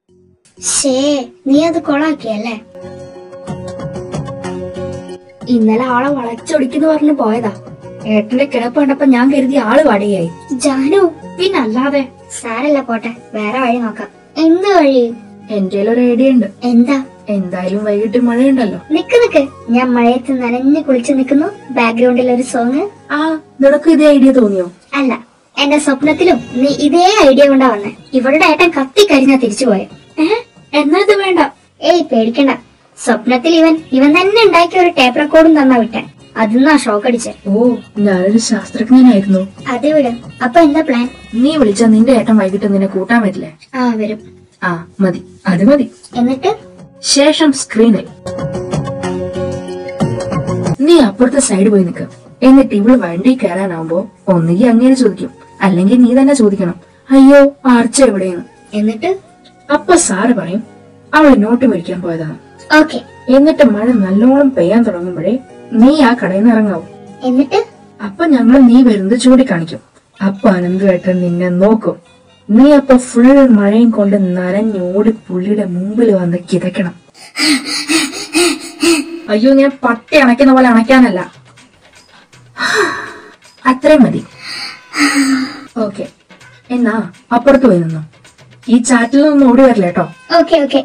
ശേ നീ അത് കൊളാക്കിയല്ലേ ഇന്നലെ ആളെ വളച്ചൊടിക്കുന്നു പറഞ്ഞു പോയതാ ഏട്ടന്റെ കിടപ്പ് കണ്ടപ്പോ ഞാൻ കരുതി ആള് വടിയായി ജാനു പിന്നല്ലാതെ സാരല്ല പോട്ടെ വേറെ വഴി നോക്കാം എന്ത് വഴി എന്റെ ഒരു ഐഡിയ ഉണ്ട് എന്താ എന്തായാലും വൈകിട്ട് മഴയുണ്ടല്ലോ നിക്ക് നിക്ക് ഞാൻ മഴയത്ത് നനഞ്ഞു കുളിച്ചു നിൽക്കുന്നു ബാക്ക്ഗ്രൗണ്ടിൽ ഒരു സോങ് ആ നിനക്ക് ഇതേ ഐഡിയ തോന്നിയോ അല്ല എന്റെ സ്വപ്നത്തിലും നീ ഇതേ ഐഡിയ കൊണ്ടാ വന്നെ ഇവളുടെ ഏട്ടൻ കത്തി കരിഞ്ഞാ തിരിച്ചുപോയെ ഏഹ് എന്നാ ഇത് വേണ്ട ഏയ് പേടിക്കണ്ട സ്വപ്നത്തിൽ ഇവൻ ഇവൻ തന്നെ ഉണ്ടാക്കിയ ഒരു ടേപ്പ് റെക്കോർഡും തന്നാ വിട്ടെ അതിന്നാ ഷോക്ക് അടിച്ചെ ഓ ഞാനൊരു ശാസ്ത്രജ്ഞനായിരുന്നു അത് വിട് അപ്പൊ എന്താ പ്ലാൻ നീ വിളിച്ചാ നിന്റെ ഏട്ടൻ വൈകിട്ട് നിന്നെ കൂട്ടാൻ വരില്ലേ ആ വരും ആ മതി അത് മതി എന്നിട്ട് ശേഷം സ്ക്രീനിൽ നീ അപ്പുറത്തെ സൈഡ് പോയി നിൽക്ക് എന്നിട്ട് ഇവള് വണ്ടി കയറാനാവുമ്പോ ഒന്നുകിൽ അങ്ങനെ ചോദിക്കും അല്ലെങ്കിൽ നീ തന്നെ ചോദിക്കണം അയ്യോ ആർച്ച എവിടെയെന്ന് എന്നിട്ട് അപ്പൊ സാറ് പറയും അവള് നോട്ട് മേടിക്കാൻ പോയതാണ് ഓക്കെ എന്നിട്ട് മഴ നല്ലോണം പെയ്യാൻ തുടങ്ങുമ്പോഴേ നീ ആ കടയിൽ നിന്ന് ഇറങ്ങാവും എന്നിട്ട് അപ്പൊ ഞങ്ങൾ നീ വരുന്നത് ചൂണ്ടിക്കാണിക്കും അപ്പൊ അനന്തമായിട്ട് നിന്നെ നോക്കും നീ അപ്പൊ ഫുൾ മഴയും കൊണ്ട് നനഞ്ഞോടി പുള്ളിയുടെ മുമ്പിൽ വന്ന് കിതക്കണം അയ്യോ ഞാൻ പട്ടി അണയ്ക്കുന്ന പോലെ അണയ്ക്കാനല്ല അത്രയും മതി ഓക്കെ എന്നാ അപ്പുറത്ത് പോയി നിന്നോ ഈ ചാറ്റിൽ നിന്ന് ഓടി വരില്ല കേട്ടോ ഓക്കെ ഓക്കെ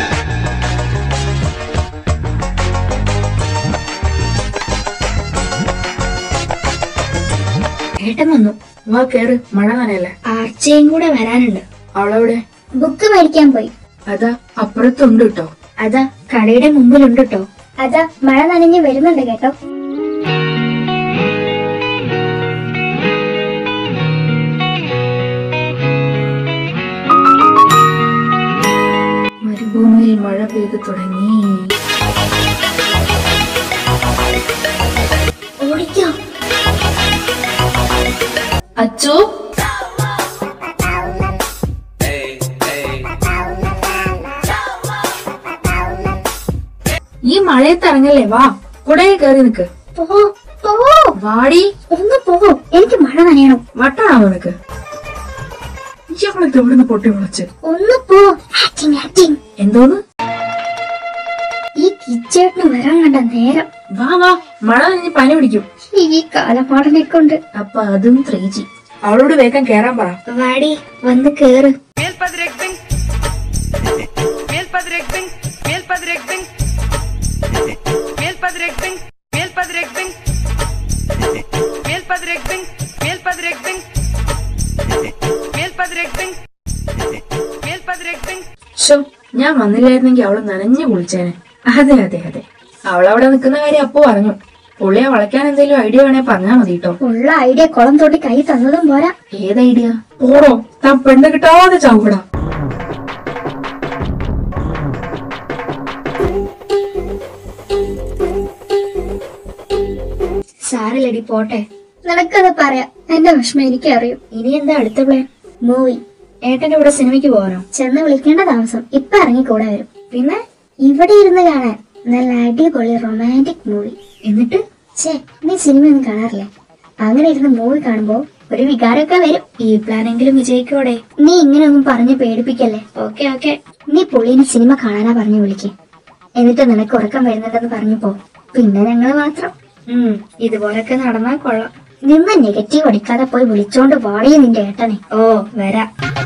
ഏട്ടൻ വന്നു വാ കേറ് മഴ നനയല്ലേ ആർച്ചയും കൂടെ വരാനുണ്ട് അവളവിടെ ബുക്ക് മേടിക്കാൻ പോയി അതാ അപ്പുറത്തുണ്ട് കേട്ടോ അതാ കടയുടെ മുമ്പിലുണ്ട് കേട്ടോ അതാ മഴ നനഞ്ഞ് വരുന്നുണ്ട് കേട്ടോ മരുഭൂമിയിൽ മഴ പെയ്തു തുടങ്ങി ഓടിക്കോ അച്ചു ഈ മഴയത്ത് ഇറങ്ങല്ലേ വാ കുടയെ കയറി നിക്ക് പോ പോ വാടി ഒന്ന് പോ എനിക്ക് മഴ നനയണം വട്ടാണോ നിനക്ക് ഇയാളൊക്കെ ഇവിടുന്ന് പൊട്ടി വിളച്ച് ഒന്ന് പോ ആക്ടിങ് ആക്ടിങ് എന്തോന്ന് ഈ കിച്ചേട്ടന് വരാൻ കണ്ട നേരം വാ വാ മഴ നനഞ്ഞ് പനി പിടിക്കും ഈ കാലപ്പാടനെ കൊണ്ട് അപ്പൊ അതും ത്രീ ജി അവളോട് വേഗം കേറാൻ പറ വാടി വന്ന് കേറ് Mil Padre Bing. Mil Padre Bing. Mil Padre Bing. Mil Padre Bing. Mil Padre Bing. Mil Padre Bing. Mil Padre Bing. Mil Padre Bing. Mil Padre Bing. ഷോ ഞാൻ വന്നില്ലായിരുന്നെങ്കിൽ അവള് നനഞ്ഞു കുളിച്ചേനെ അതെ അതെ അതെ അവളവിടെ നിൽക്കുന്ന കാര്യം അപ്പോ പറഞ്ഞു പുള്ളിയെ വളയ്ക്കാൻ എന്തെങ്കിലും ഐഡിയ വേണേ പറഞ്ഞാ മതി കേട്ടോ ഉള്ള ഐഡിയ കുളം തൊട്ടി കൈ തന്നതും പോരാ ഏത് ഐഡിയ പോടോ താൻ പെണ്ണ് കിട്ടാതെ ചാവൂടാ സാരല്ലടി പോട്ടെ നിനക്കത് പറയാം എന്റെ വിഷമം എനിക്ക് അറിയും ഇനി എന്താ അടുത്ത പ്ലാൻ മൂവി ഏട്ടന്റെ കൂടെ സിനിമയ്ക്ക് പോകാനോ ചെന്ന് വിളിക്കേണ്ട താമസം ഇപ്പൊ ഇറങ്ങി കൂടെ വരും പിന്നെ ഇവിടെ ഇരുന്ന് കാണാൻ നല്ല അടിപൊളി റൊമാൻറ്റിക് മൂവി എന്നിട്ട് ഛേ നീ സിനിമയൊന്നും കാണാറില്ലേ അങ്ങനെ ഇരുന്ന് മൂവി കാണുമ്പോ ഒരു വികാരമൊക്കെ വരും ഈ പ്ലാനെങ്കിലും വിജയിക്കോടെ നീ ഇങ്ങനെയൊന്നും പറഞ്ഞ് പേടിപ്പിക്കല്ലേ ഓക്കെ ഓക്കെ നീ പുള്ളീനെ സിനിമ കാണാനാ പറഞ്ഞു വിളിക്കേ എന്നിട്ട് നിനക്ക് ഉറക്കം വരുന്നുണ്ടെന്ന് പറഞ്ഞു പോ പിന്നെ ഞങ്ങള് മാത്രം ഉം ഇതുപോലൊക്കെ നടന്നാ കൊള്ളാം നിന്ന് നെഗറ്റീവ് അടിക്കാതെ പോയി വിളിച്ചോണ്ട് വാടിയ നിന്റെ ഏട്ടനെ ഓ വരാ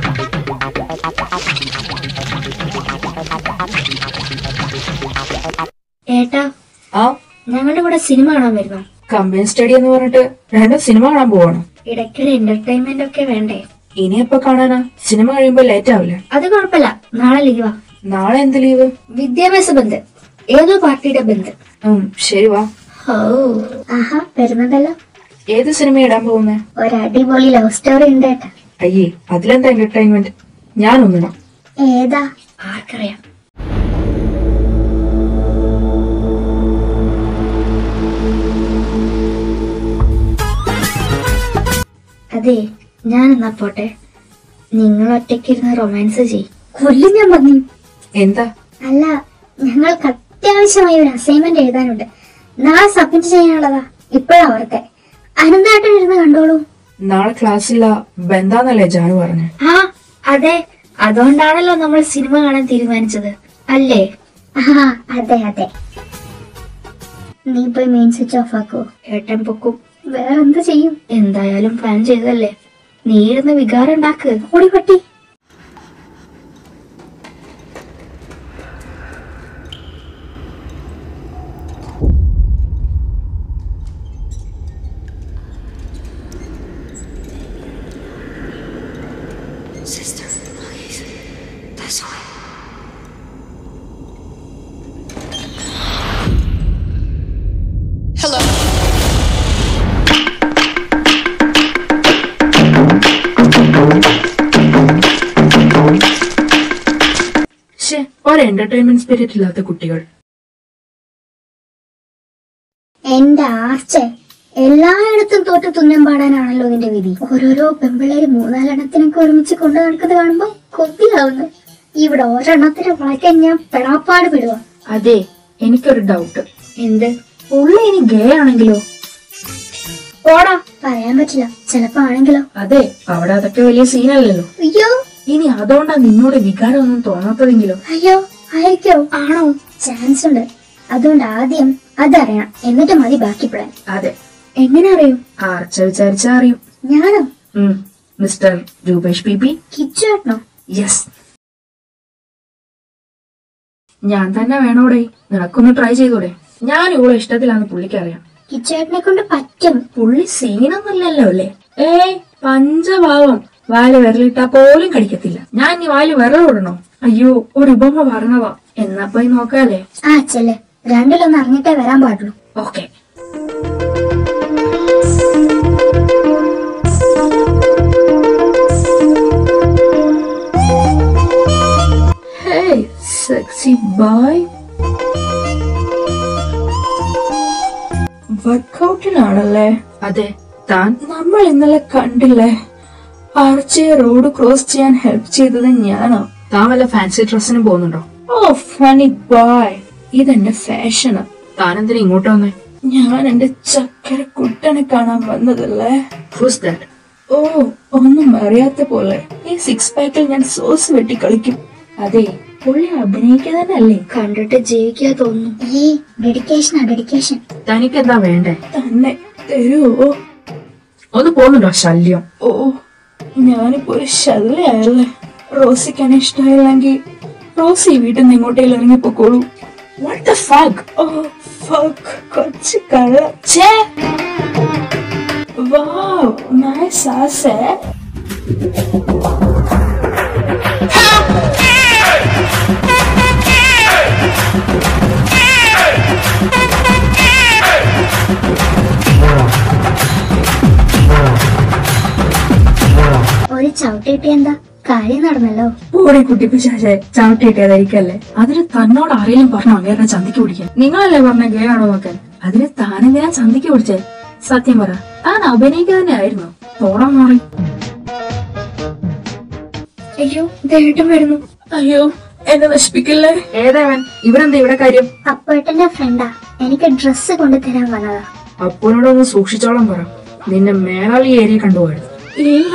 ഏട്ടാ ആ ഞങ്ങളുടെ കൂടെ സിനിമ കാണാൻ വരുന്നോ കമ്പൈൻ സ്റ്റഡി എന്ന് പറഞ്ഞിട്ട് രണ്ടും സിനിമ കാണാൻ പോവാണ് ഇടയ്ക്കൊരു എന്റർടൈൻമെന്റ് ഒക്കെ വേണ്ടേ ഇനി എപ്പോ കാണാനാ സിനിമ കഴിയുമ്പോ ലേറ്റ് ആവില്ലേ അത് കുഴപ്പമില്ല നാളെ ലീവാ നാളെ എന്ത് ലീവ് വിദ്യാഭ്യാസ ബന്ദ് ഏതോ പാർട്ടിയുടെ ബന്ദ് ഉം ശരി വാ ഓ ആഹാ വരുന്നുണ്ടല്ലോ ഏത് സിനിമ ഇടാൻ പോകുന്നേ ഒരു അടിപൊളി ലവ് സ്റ്റോറി ഉണ്ട് ഏട്ടാ അയ്യേ അതിലെന്താ എന്റർടൈൻമെന്റ് ഞാൻ ഒന്നിടാം ഏതാ ആർക്കറിയാം അതെ ഞാൻ എന്നാ പോട്ടെ നിങ്ങൾ ഒറ്റയ്ക്കിരുന്ന് റൊമാൻസ് ചെയ് കൊല്ലും ഞാൻ പറഞ്ഞു എന്താ അല്ല ഞങ്ങൾക്ക് അത്യാവശ്യമായ ഒരു അസൈൻമെന്റ് എഴുതാനുണ്ട് നാളെ സബ്മിറ്റ് ചെയ്യാനുള്ളതാ ഇപ്പോഴാ ഓർത്തെ അനന്താട്ടൻ ഇരുന്ന് കണ്ടോളൂ നാളെ ക്ലാസ്സില്ല ബന്ധാന്നല്ലേ ജാനു പറഞ്ഞേ ആ അതെ അതുകൊണ്ടാണല്ലോ നമ്മൾ സിനിമ കാണാൻ തീരുമാനിച്ചത് അല്ലേ ആ അതെ അതെ നീ പോയി മെയിൻ സ്വിച്ച് ഓഫ് ആക്കോ ഏട്ടൻ പൊക്കും വേറെന്ത് ചെയ്യും എന്തായാലും പ്ലാൻ ചെയ്തല്ലേ നീ ഇരുന്ന് വികാരം ഉണ്ടാക്ക് ഓടി പട്ടി പക്ഷേ ഒരു എന്റർടൈൻമെന്റ് സ്പിരിറ്റ് ഇല്ലാത്ത കുട്ടികൾ എന്റെ ആർച്ചെ എല്ലായിടത്തും തോറ്റ് തുന്നം പാടാനാണല്ലോ നിന്റെ വിധി ഓരോരോ പെമ്പിള്ളേര് മൂന്നാലെണ്ണത്തിനൊക്കെ ഒരുമിച്ച് കൊണ്ടു നടക്കുന്നത് കാണുമ്പോ കൊതിയാവുന്നു ഇവിടെ ഒരെണ്ണത്തിന് വളയ്ക്കാൻ ഞാൻ പെടാപ്പാട് വിടുക അതെ എനിക്കൊരു ഡൗട്ട് എന്ത് പുള്ളി ഇനി ഗേ ആണെങ്കിലോ ഓടാ പറയാൻ പറ്റില്ല ചിലപ്പോ ആണെങ്കിലോ അതെ അവിടെ അതൊക്കെ വലിയ സീനല്ലല്ലോ അയ്യോ ഇനി അതുകൊണ്ടാ നിന്നോട് വികാരമൊന്നും തോന്നാത്തതെങ്കിലോ അയ്യോ ആയിരിക്കോ ആണോ ചാൻസ് ഉണ്ട് അതുകൊണ്ട് ആദ്യം അതറിയണം എന്നിട്ട് മതി ബാക്കി പ്ലാൻ അതെ എങ്ങനെ അറിയും ആർച്ച വിചാരിച്ചാ അറിയും ഞാനോ ഉം. മിസ്റ്റർ രൂപേഷ് പി പി കിച്ചുവേട്ടനോ യെസ് ഞാൻ തന്നെ വേണോടെ നിനക്കൊന്ന് ട്രൈ ചെയ്തൂടെ ഞാൻ ഇവളെ ഇഷ്ടത്തിലാന്ന് പുള്ളിക്ക് അറിയാം കിച്ചുവേട്ടനെ കൊണ്ട് പറ്റും പുള്ളി സീനൊന്നുമില്ലല്ലോ അല്ലേ ഏയ് പഞ്ചഭാവം വാല് വിരലിട്ടാ പോലും കടിക്കത്തില്ല ഞാൻ ഇനി വാല് വിരൽ വിടണോ അയ്യോ ഒരു ഉപമ പറഞ്ഞതാ എന്നാ പോയി നോക്കാല്ലേ ആ ചെല്ല് രണ്ടിലൊന്ന് അറിഞ്ഞിട്ടേ വരാൻ പാടുള്ളൂ ഓക്കെ Hey, sexy boy. വർക്കൗട്ടിനാണല്ലേ അതെ താൻ നമ്മൾ ഇന്നലെ കണ്ടില്ലേ ആർച്ചയെ റോഡ് ക്രോസ് ചെയ്യാൻ ഹെൽപ്പ് ചെയ്തത് ഞാനോ താൻ വല്ല ഫാൻസി ഡ്രസ്സിന് പോകുന്നുണ്ടോ ഓ ഫണി ബോയ് ഇതെന്റെ ഫാഷന് താൻ എന്തിനാ ഇങ്ങോട്ട് വന്നേ ഞാൻ എന്റെ ചക്കര കുട്ടനെ കാണാൻ വന്നതല്ലേ ഹൂസ് ദാറ്റ് ഓ ഒന്നും അറിയാത്ത പോലെ ഈ സിക്സ് പാക്കിൽ ഞാൻ സോസ് വെട്ടി കളിക്കും അതെ പുള്ളി അഭിനയിക്കുക തന്നെ അല്ലേ കണ്ടിട്ട് ജീവിക്കുക തോന്നുന്നു ഈ ഡെഡിക്കേഷനാ ഡെഡിക്കേഷൻ തനിക്ക് എന്താ വേണ്ടേ തന്നെ തരുവോ ഒന്ന് പോകുന്നുണ്ടോ ശല്യം ഓ ഞാനിപ്പോ ഒരു ശല്യായല്ലേ റോസിക്ക് എന്നെ ഇഷ്ടമായില്ലെങ്കിൽ റോസി വീട്ടിൽ നിന്ന് ഇങ്ങോട്ടേലും ഇറങ്ങിപ്പോക്കോളൂ What the fuck? Oh, fuck. കൊച്ചു കള്ള. ഛേ. Wow, nice ass, eh? ഒരു ചവിട്ടിയിട്ട് എന്താ കാര്യം നടന്നല്ലോ ഓടി കുട്ടി പിശാചെ ചവിട്ടിയിട്ടേതായിരിക്കല്ലേ അതിന് തന്നോട് ആരെങ്കിലും പറഞ്ഞു അങ്ങേരുടെ ചന്തിക്ക് പിടിക്കാൻ നിങ്ങളല്ലേ പറഞ്ഞ ഗേ ആണോ നോക്കാൻ അതിന് താനെന്തിനാ ചന്തിക്ക് പിടിച്ചേ സത്യം പറ താൻ അഭിനയിക്കുക തന്നെ ആയിരുന്നു തോടാൻ മാറി അയ്യോ ദേട്ടം വരുന്നു അയ്യോ എന്നെ നശിപ്പിക്കല്ലേ ഏതേവൻ ഇവരെന്താ ഇവിടെ കാര്യം അപ്പേട്ടന്റെ ഫ്രണ്ടാ എനിക്ക് ഡ്രസ്സ് കൊണ്ടു തരാൻ വന്നതാ അപ്പോനോടൊന്ന് സൂക്ഷിച്ചോളം പറ നിന്നെ മേലാളി ഏരിയ കണ്ടുപോയത് ഇല്ല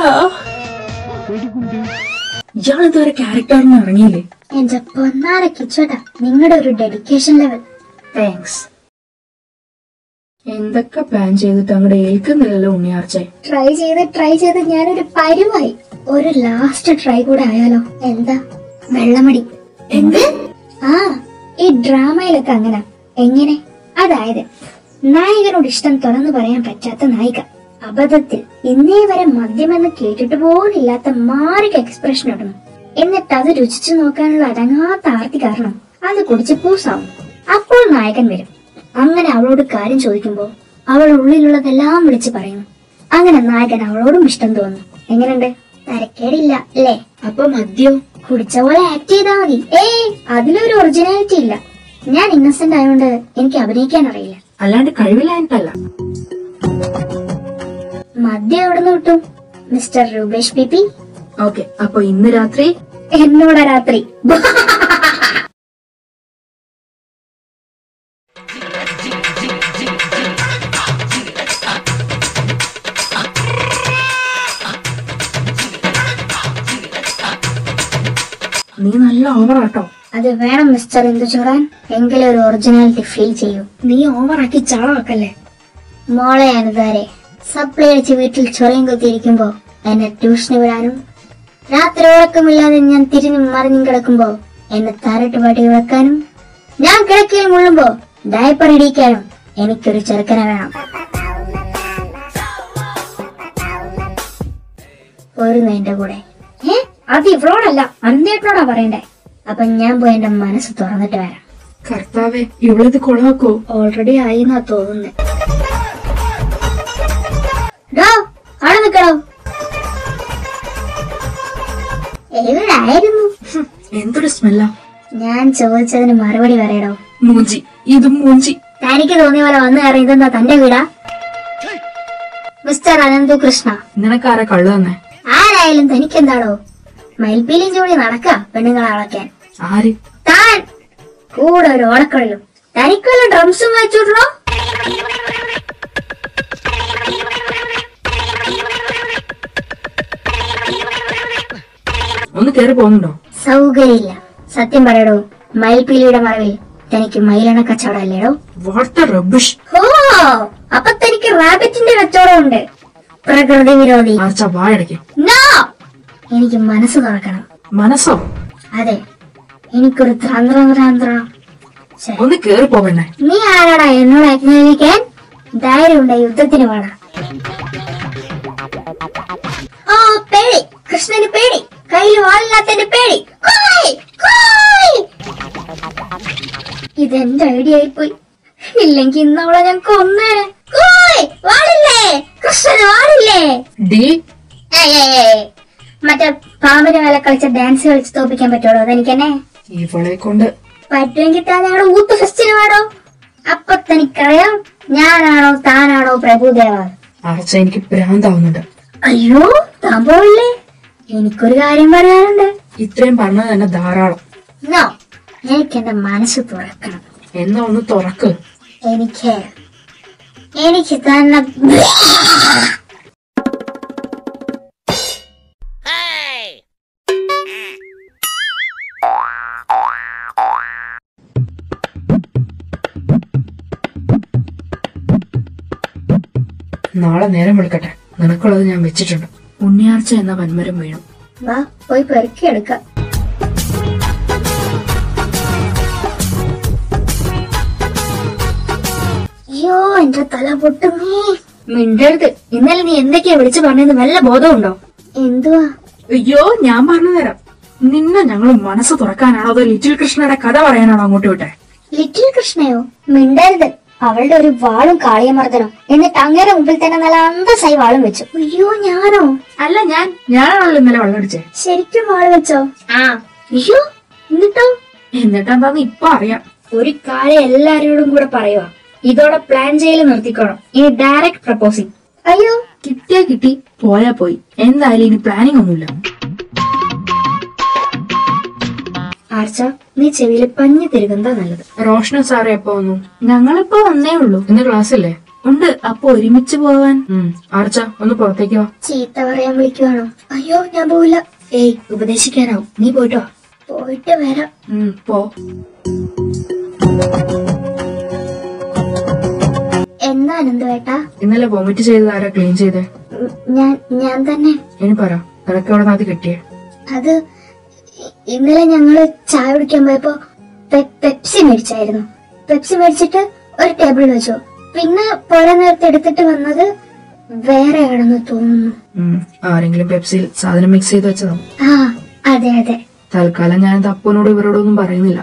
ഇയാൾ ഇതുവരെ ക്യാരക്ടറിന് ഇറങ്ങിയില്ലേ എന്റെ പൊന്നാര കിച്ചോട്ടാ നിങ്ങളുടെ ഒരു ഡെഡിക്കേഷൻ ലെവൽ താങ്ക്സ് എന്തൊക്കെ പ്ലാൻ ചെയ്തിട്ട് അങ്ങോട്ട് ഏൽക്കുന്നില്ലല്ലോ ഉണ്ണിയാർച്ചേ ട്രൈ ചെയ്ത് ട്രൈ ചെയ്ത് ഞാനൊരു പരുവായി ഒരു ലാസ്റ്റ് ട്രൈ കൂടെ ആയാലോ എന്താ വെള്ളമടി എന്ത് ആ ഈ ഡ്രാമയിലൊക്കെ അങ്ങനെ എങ്ങനെ അതായത് നായകനോട് ഇഷ്ടം തുറന്നു പറയാൻ പറ്റാത്ത നായിക അബദ്ധത്തിൽ ഇന്നേ വരെ മദ്യമെന്ന് കേട്ടിട്ട് പോലില്ലാത്ത മാറിക എക്സ്പ്രഷൻ ഇടുന്നു എന്നിട്ട് അത് രുചിച്ചു നോക്കാനുള്ള അടങ്ങാത്ത ആർത്തി കാരണം അത് കുടിച്ച് പൂസാവും അപ്പോൾ നായകൻ വരും അങ്ങനെ അവളോട് കാര്യം ചോദിക്കുമ്പോൾ അവൾ ഉള്ളിലുള്ളതെല്ലാം വിളിച്ചു പറയുന്നു അങ്ങനെ നായകൻ അവളോടും ഇഷ്ടം തോന്നുന്നു എങ്ങനെയുണ്ട് തരക്കേടില്ല അല്ലേ അപ്പൊ മദ്യം കുടിച്ച പോലെ ആക്ട് ചെയ്താ മതി ഏയ് അതിലൊരു ഒറിജിനാലിറ്റി ഇല്ല ഞാൻ ഇന്നസെന്റ് ആയതുകൊണ്ട് എനിക്ക് അഭിനയിക്കാൻ അറിയില്ല അല്ലാണ്ട് കഴിവില്ലായിട്ടല്ല മദ്യം എവിടെ നിന്ന് കിട്ടും mister Rupesh P P okay അപ്പൊ ഇന്ന് രാത്രി എന്നോട് രാത്രി നീ നല്ല ഓവറാട്ടോ അത് വേണം മിസ്റ്റർ ഇന്ദുചൂറാൻ എങ്കിലും ഒരു ഒറിജിനാലിറ്റി ഫീൽ ചെയ്യൂ നീ ഓവറാക്കി ചാളാക്കല്ലേ മോളെ അനുതാരെ സപ്ലൈ അടിച്ച് വീട്ടിൽ ചൊറയും കുത്തിയിരിക്കുമ്പോ എന്നെ ട്യൂഷന് വിടാനും രാത്രി ഉറക്കമില്ലാതെ ഞാൻ തിരിഞ്ഞും മറിഞ്ഞും കിടക്കുമ്പോ എന്നെ താരട്ട് പാട്ടി വെക്കാനും ഞാൻ കിടക്കയിൽ മുള്ളുമ്പോ ഡയപ്പർ ഇടിക്കാനും എനിക്കൊരു ചെറുക്കനെ വേണം പോരുന്നു എന്റെ കൂടെ ഏ അത് ഇവളോടല്ല അന്തേട്ടനോടാ പറയണ്ടേ അപ്പൊ ഞാൻ പോയി എന്റെ മനസ്സ് തുറന്നിട്ട് വരാം കർത്താവെ ഇവളിത് കൊളാക്കോ ഓൾറെഡി ആയി എന്നാ തോന്നുന്നേ ഡോ അവിടെ നിക്കണോ എവിടായിരുന്നു ഹും, എന്തൊരു സ്മെല്ലാ ഞാൻ ചോദിച്ചതിന് മറുപടി പറയടോ മൂഞ്ചി ഇതും മൂഞ്ചി തനിക്ക് തോന്നിയ പോലെ വന്നു കയറി ഇതെന്താ തന്റെ വീടാ മിസ്റ്റർ അനന്തു കൃഷ്ണ നിനക്കാരാ കള്ളു തന്നെ ആരായാലും തനിക്കെന്താടോ മയിൽപ്പീലിയും ജോലി നടക്ക പെണ്ണുങ്ങളെ അളക്കാൻ ആര് താൻ കൂടെ ഒരു ഓടക്കളിലും തനിക്കുള്ള ഡ്രംസും വെച്ചിട്ടോ ഒന്ന് കേറി പോകുന്നുണ്ടോ സൗകര്യമില്ല സത്യം പറയടോ മയിൽപ്പീലിയുടെ മറവിൽ തനിക്ക് മയിലെണ്ണ കച്ചവടം അല്ലേടോ വാട്ട് റബ്ബിഷ് ഓ അപ്പൊ തനിക്ക് റാബിറ്റിന്റെ കച്ചവടം ഉണ്ട് പ്രകൃതി വിരോധി ആർച്ച വായടയ്ക്ക് നോ എനിക്ക് മനസ്സ് തുറക്കണം മനസ്സോ അതെ എനിക്കൊരു തന്ത്രതന്ത്രം ശ്ശെ, ഒന്ന് കേറി പോകണ്ടേ നീ ആരാടാ എന്നോട് അജ്ഞാപിക്കാൻ ധൈര്യമുണ്ട യുദ്ധത്തിന് വേണം ഓ പേടി കൃഷ്ണന് പേടി കയ്യിൽ വാളില്ലാത്തന്റെ പേടി കോയ്, കോയ്. ഇതെന്റെ ഐഡിയ ആയിപ്പോയി ഇല്ലെങ്കി ഇന്ന് അവളെ ഞാൻ കൊന്നേ കോയ്, വാളില്ലേ കൃഷ്ണന് വാളില്ലേ ഡി ഏയ്, ഏയ്, ഏയ്. മറ്റേ പാമ്പിന് മേലെ കളിച്ച ഡാൻസ് കളിച്ച് തോപ്പിക്കാൻ പറ്റുള്ളൂ അതെനിക്കെന്നെ ഇവളെ കൊണ്ട് പറ്റുമെങ്കിൽ താൻ ഞങ്ങളുടെ ഊത്ത് ഫെസ്റ്റിന് വേണോ അപ്പൊ തനിക്കറിയാം ഞാനാണോ താനാണോ പ്രഭുദേവ ആർച്ച എനിക്ക് ഭ്രാന്താവുന്നുണ്ട് അയ്യോ താൻ പോയില്ലേ എനിക്കൊരു കാര്യം പറയാനുണ്ട് ഇത്രയും പറഞ്ഞത് തന്നെ ധാരാളം നോ എനിക്ക് എന്റെ മനസ്സ് തുറക്കണം എന്നാ ഒന്ന് തുറക്ക് എനിക്ക് എനിക്ക് തന്നെ നാളെ നേരം വിളിക്കട്ടെ നിനക്കുള്ളത് ഞാൻ വെച്ചിട്ടുണ്ട് ഉണ്ണിയാർച്ച എന്ന വൻമരം വീണു വാ പോയി പെറുക്കിയെടുക്കാം അയ്യോ എന്റെ തല പൊട്ടുന്നേ മിണ്ടരുത് ഇന്നലെ നീ എന്തൊക്കെയാ വിളിച്ചു പറഞ്ഞത് വല്ല ബോധമുണ്ടോ എന്തുവാ അയ്യോ ഞാൻ പറഞ്ഞു തരാം നിന്നെ ഞങ്ങൾ മനസ്സ് തുറക്കാനാണോ അതോ ലിറ്റിൽ കൃഷ്ണയുടെ കഥ പറയാനാണോ അങ്ങോട്ട് വിട്ടെ ലിറ്റിൽ കൃഷ്ണയോ മിണ്ടരുത് അവളുടെ ഒരു വാളും കാളിയമർദ്ദനോ എന്നിട്ട് അങ്ങേരെ മുമ്പിൽ തന്നെ നല്ല അന്തസായി വാളും വെച്ചു അയ്യോ ഞാനോ അല്ല ഞാൻ ഞാനാണല്ലോ ഇന്നലെ വെള്ളമടിച്ചേ ശരിക്കും വാള് വെച്ചോ ആ അയ്യോ എന്നിട്ടോ എന്നിട്ടെന്താന്ന് ഇപ്പൊ അറിയാം ഒരു കാര്യം എല്ലാരോടും കൂടെ പറയുക ഇതോടെ പ്ലാൻ ചെയ്യൽ നിർത്തിക്കോണം ഇനി ഡയറക്റ്റ് പ്രപ്പോസിങ് അയ്യോ കിട്ടിയാ കിട്ടി പോയാ പോയി എന്തായാലും ഇനി പ്ലാനിങ് ഒന്നുമില്ല ആർച്ച നീ ചെവിയിൽ പഞ്ഞു തിരുകുന്നതാ നല്ലത് റോഷനും സാറ് എപ്പോ വന്നു ഞങ്ങളിപ്പോ വന്നേ ഉള്ളൂ ഇന്ന് ക്ലാസ് ഇല്ലേ ഉണ്ട് അപ്പൊ ഒരുമിച്ച് പോവാൻ ഉം, ആർച്ച ഒന്ന് പുറത്തേക്ക് വാ ചീത്ത പറയാൻ വിളിക്കുവാണോ അയ്യോ ഞാൻ പോവില്ല ഏയ് ഉപദേശിക്കാനാവും നീ പോയിട്ടോ പോയിട്ട് വരാം ഉം, പോ എന്താ അനന്തവേട്ടാ ഇന്നലെ വൊമിറ്റ് ചെയ്തത് ആരാ ക്ലീൻ ചെയ്തേ ഉം, ഞാൻ ഞാൻ തന്നെ ഇനി പറ നിനക്ക് എവിടെ അത് കിട്ടിയേ അത് ഇ- ഇന്നലെ ഞങ്ങള് ചായ കുടിക്കാൻ പോയപ്പോ പെ- പെപ്സി മേടിച്ചായിരുന്നു പെപ്സി മേടിച്ചിട്ട് ഒരു ടേബിളിൽ വെച്ചു പിന്നെ പുറ നേരത്തെ എടുത്തിട്ട് വന്നത് വേറെയാണെന്ന് തോന്നുന്നു ഉം, ആരെങ്കിലും പെപ്സിയിൽ സാധനം മിക്സ് ചെയ്ത് വെച്ചതാവും ആ അതെ അതെ തൽക്കാലം ഞാനത് അപ്പനോട് ഇവരോടൊന്നും പറയുന്നില്ല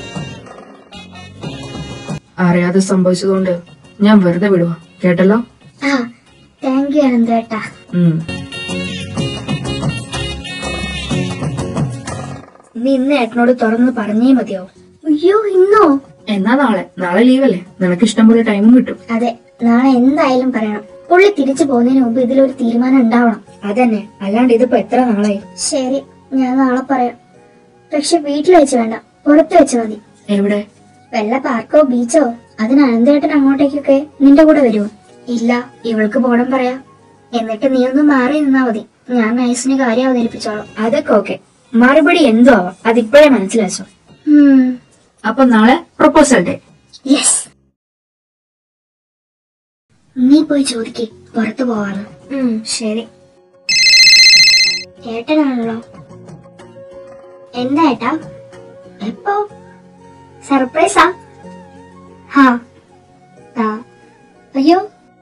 അറിയാതെ സംഭവിച്ചതുകൊണ്ട് ഞാൻ വെറുതെ വിടുക കേട്ടല്ലോ ആ താങ്ക് യു അനന്തേട്ടാ ഉം നീ ഇന്ന് ഏട്ടനോട് തുറന്ന് പറഞ്ഞേ മതിയോ അയ്യോ ഇന്നോ എന്നാ നാളെ നാളെ ലീവല്ലേ നിനക്ക് ഇഷ്ടം പോലെ ടൈമും കിട്ടും അതെ നാളെ എന്തായാലും പറയണം പുള്ളി തിരിച്ചു പോകുന്നതിന് മുമ്പ് ഇതിലൊരു തീരുമാനം ഉണ്ടാവണം അതന്നെ അല്ലാണ്ട് ഇതിപ്പോ എത്ര നാളായി ശരി ഞാൻ നാളെ പറയാം പക്ഷെ വീട്ടിൽ വെച്ച് വേണ്ട പുറത്ത് വെച്ച് മതി എവിടെ വല്ല പാർക്കോ ബീച്ചോ അതിന് അനന്തേട്ടൻ അങ്ങോട്ടേക്കൊക്കെ നിന്റെ കൂടെ വരുമോ ഇല്ല ഇവൾക്ക് പോണം പറയാം എന്നിട്ട് നീ ഒന്ന് മാറി നിന്നാ മതി ഞാൻ നൈസിന് കാര്യം അവതരിപ്പിച്ചോളാം അതൊക്കെ ഓക്കെ മറുപടി എന്തോ ആവാം അതിപ്പോഴേ മനസ്സിലാച്ചോ അപ്പൊ നാളെ പ്രൊപ്പോസൽ ഡേ യെസ് നീ പോയി ചോദിക്ക് പുറത്തു പോവാന്ന് ശരി ഏട്ടനാണല്ലോ എന്താ ഏട്ടാ എപ്പോ സർപ്രൈസാ ഹാ ആ അയ്യോ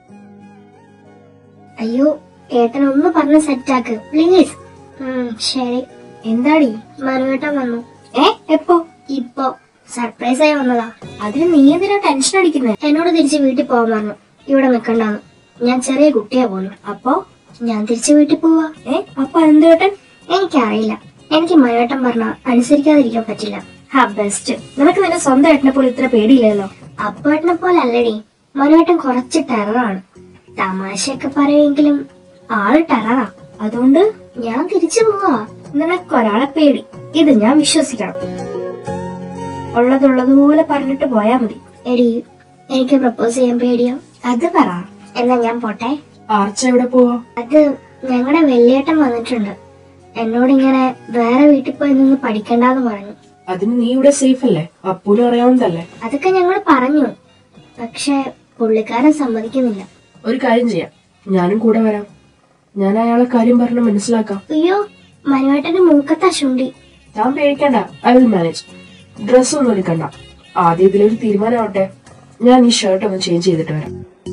അയ്യോ ഏട്ടൻ ഒന്ന് പറഞ്ഞ് സെറ്റാക്ക് പ്ലീസ് ശരി എന്താടി മനുവേട്ടൻ വന്നു ഏ എപ്പോ ഇപ്പോ സർപ്രൈസ് ആയി വന്നതാ അതിന് നീ എന്തിനാ ടെൻഷൻ അടിക്കുന്നത് എന്നോട് തിരിച്ച് വീട്ടിൽ പോകാൻ പറഞ്ഞു ഇവിടെ നിക്കണ്ടാന്ന് ഞാൻ ചെറിയ കുട്ടിയാ പോലും അപ്പോ ഞാൻ തിരിച്ച് വീട്ടിൽ പോവാ ഏ അപ്പൊ എന്തുവേട്ടൻ എനിക്കറിയില്ല എനിക്ക് മനുവേട്ടൻ പറഞ്ഞ അനുസരിക്കാതിരിക്കാൻ പറ്റില്ല ഹാ ബെസ്റ്റ് നിനക്ക് നിന്റെ സ്വന്തം ഏട്ടനെ പോലെ ഇത്ര പേടിയില്ലല്ലോ അപ്പേട്ടനെ പോലെ അല്ലടി മനുവേട്ടൻ കുറച്ച് ടെററാണ് തമാശയൊക്കെ പറയുമെങ്കിലും ആള് ടെററാ അതുകൊണ്ട് ഞാൻ തിരിച്ചു പോവാ നിനക്ക് ഒരാളെ പേടി ഇത് ഞാൻ വിശ്വസിക്കണം ഉള്ളതുള്ളതുപോലെ പറഞ്ഞിട്ട് പോയാ മതി എടി എനിക്ക് പ്രപ്പോസ് ചെയ്യാൻ പേടിയോ അത് പറ എന്നാ ഞാൻ പോട്ടെ ആർച്ച എവിടെ പോവാ അത് ഞങ്ങളുടെ വെള്ളിയേട്ടൻ വന്നിട്ടുണ്ട് എന്നോട് ഇങ്ങനെ വേറെ വീട്ടിൽ പോയി നിന്ന് പഠിക്കണ്ടെന്ന് പറഞ്ഞു അതിന് നീ ഇവിടെ സേഫ് അല്ലേ അപ്പൂലും അറിയാവുന്നതല്ലേ അതൊക്കെ ഞങ്ങൾ പറഞ്ഞു പക്ഷെ പുള്ളിക്കാരൻ സമ്മതിക്കുന്നില്ല ഒരു കാര്യം ചെയ്യാം ഞാനും കൂടെ വരാം ഞാൻ അയാളെ കാര്യം പറഞ്ഞ് മനസ്സിലാക്കാം അയ്യോ മനുവേട്ടന്റെ മൂക്കത്താ ശുണ്ടി താൻ പേടിക്കണ്ട ഐ വിൽ മാനേജ് ഡ്രസ് ഒന്നും എടുക്കണ്ട ആദ്യം ഇതിലൊരു തീരുമാനമാവട്ടെ ഞാൻ ഈ ഷർട്ട് ഒന്ന് ചേഞ്ച് ചെയ്തിട്ട് വരാം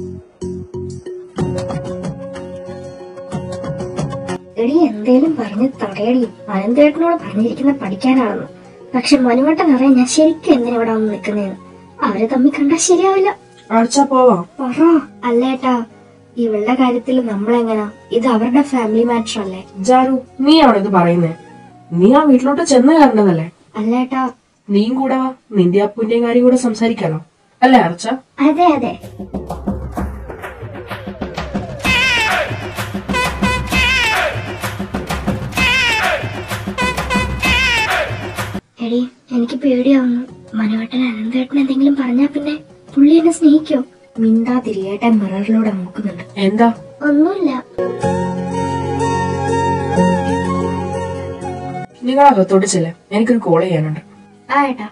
എടി എന്തേലും പറഞ്ഞ് തടയടി അനന്തേട്ടനോട് പറഞ്ഞിരിക്കുന്ന പഠിക്കാനാണെന്ന് പക്ഷെ മനുവേട്ടൻ അറിയാൻ ഞാൻ ശരിക്കും എന്തിനാ ഇവിടെ വന്ന് നിൽക്കുന്നതെന്ന് അവരെ തമ്മിൽ കണ്ടാ ശരിയാവില്ല ആഴ്ച പോവാം പറ അല്ലേട്ടാ ഇവളുടെ കാര്യത്തിൽ നമ്മളെങ്ങനാ ഇത് അവരുടെ ഫാമിലി മാറ്റർ അല്ലേ ജാനു നീ ആണോ ഇത് പറയുന്നേ നീ ആ വീട്ടിലോട്ട് ചെന്ന് കയറേണ്ടതല്ലേ അല്ലേട്ടാ നീയും കൂടെ വാ നിന്റെ അപ്പൂന്റെയും കാര്യം കൂടെ സംസാരിക്കാലോ അല്ലേ അർച്ച അതെ അതെ എടി എനിക്ക് പേടിയാവുന്നു മനുവേട്ടൻ അനന്തേട്ടൻ എന്തെങ്കിലും പറഞ്ഞാ പിന്നെ പുള്ളി എന്നെ സ്നേഹിക്കോ മിണ്ടാതിരിയേട്ടൻ മിററിലൂടെ നോക്കുന്നുണ്ട് എന്താ ഒന്നുമില്ല നിങ്ങൾ അകത്തോട്ട് ചെല്ലേ എനിക്കൊരു കോൾ ചെയ്യാനുണ്ട് ആ ഏട്ടാ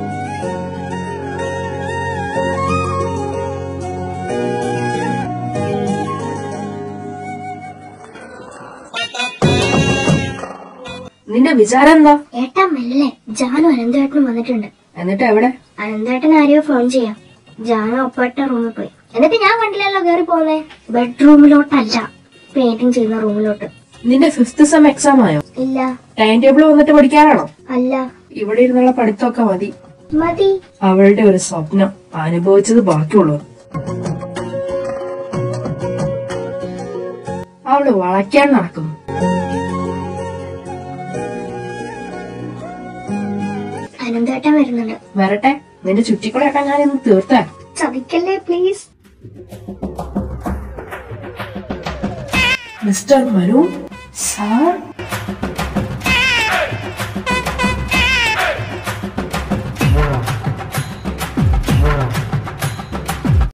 നിന്റെ വിചാരം എന്താ ഏട്ടാ മെല്ലെ ജാനു അനന്തേട്ടനും വന്നിട്ടുണ്ട് എന്നിട്ട് എവിടെ അനന്തേട്ടൻ ആരെയോ ഫോൺ ചെയ്യാം ജാനു ഒപ്പട്ട റൂമിൽ പോയി എന്നിട്ട് ഞാൻ കണ്ടില്ലല്ലോ കയറി പോന്നെ ബെഡ്റൂമിലോട്ടല്ല പെയിന്റിങ് ചെയ്യുന്ന റൂമിലോട്ട് നിന്റെ ഫിഫ്ത് സെം എക്സാം ആയോ ഇല്ല ടൈം ടേബിൾ വന്നിട്ട് പഠിക്കാനാണോ അല്ല ഇവിടെ ഇരുന്നുള്ള പഠിത്തമൊക്കെ മതി മതി അവളുടെ ഒരു സ്വപ്നം അനുഭവിച്ചത് ബാക്കിയുള്ളൂ അവള് വളയ്ക്കാൻ നടക്കുന്നു അനന്തേട്ടൻ വരുന്നുണ്ട് വരട്ടെ നിന്റെ ചുറ്റിക്കളയൊക്കെ ഞാൻ ഇന്ന് തീർത്താൻ ചതിക്കല്ലേ പ്ലീസ് മിസ്റ്റർ മനു സാർ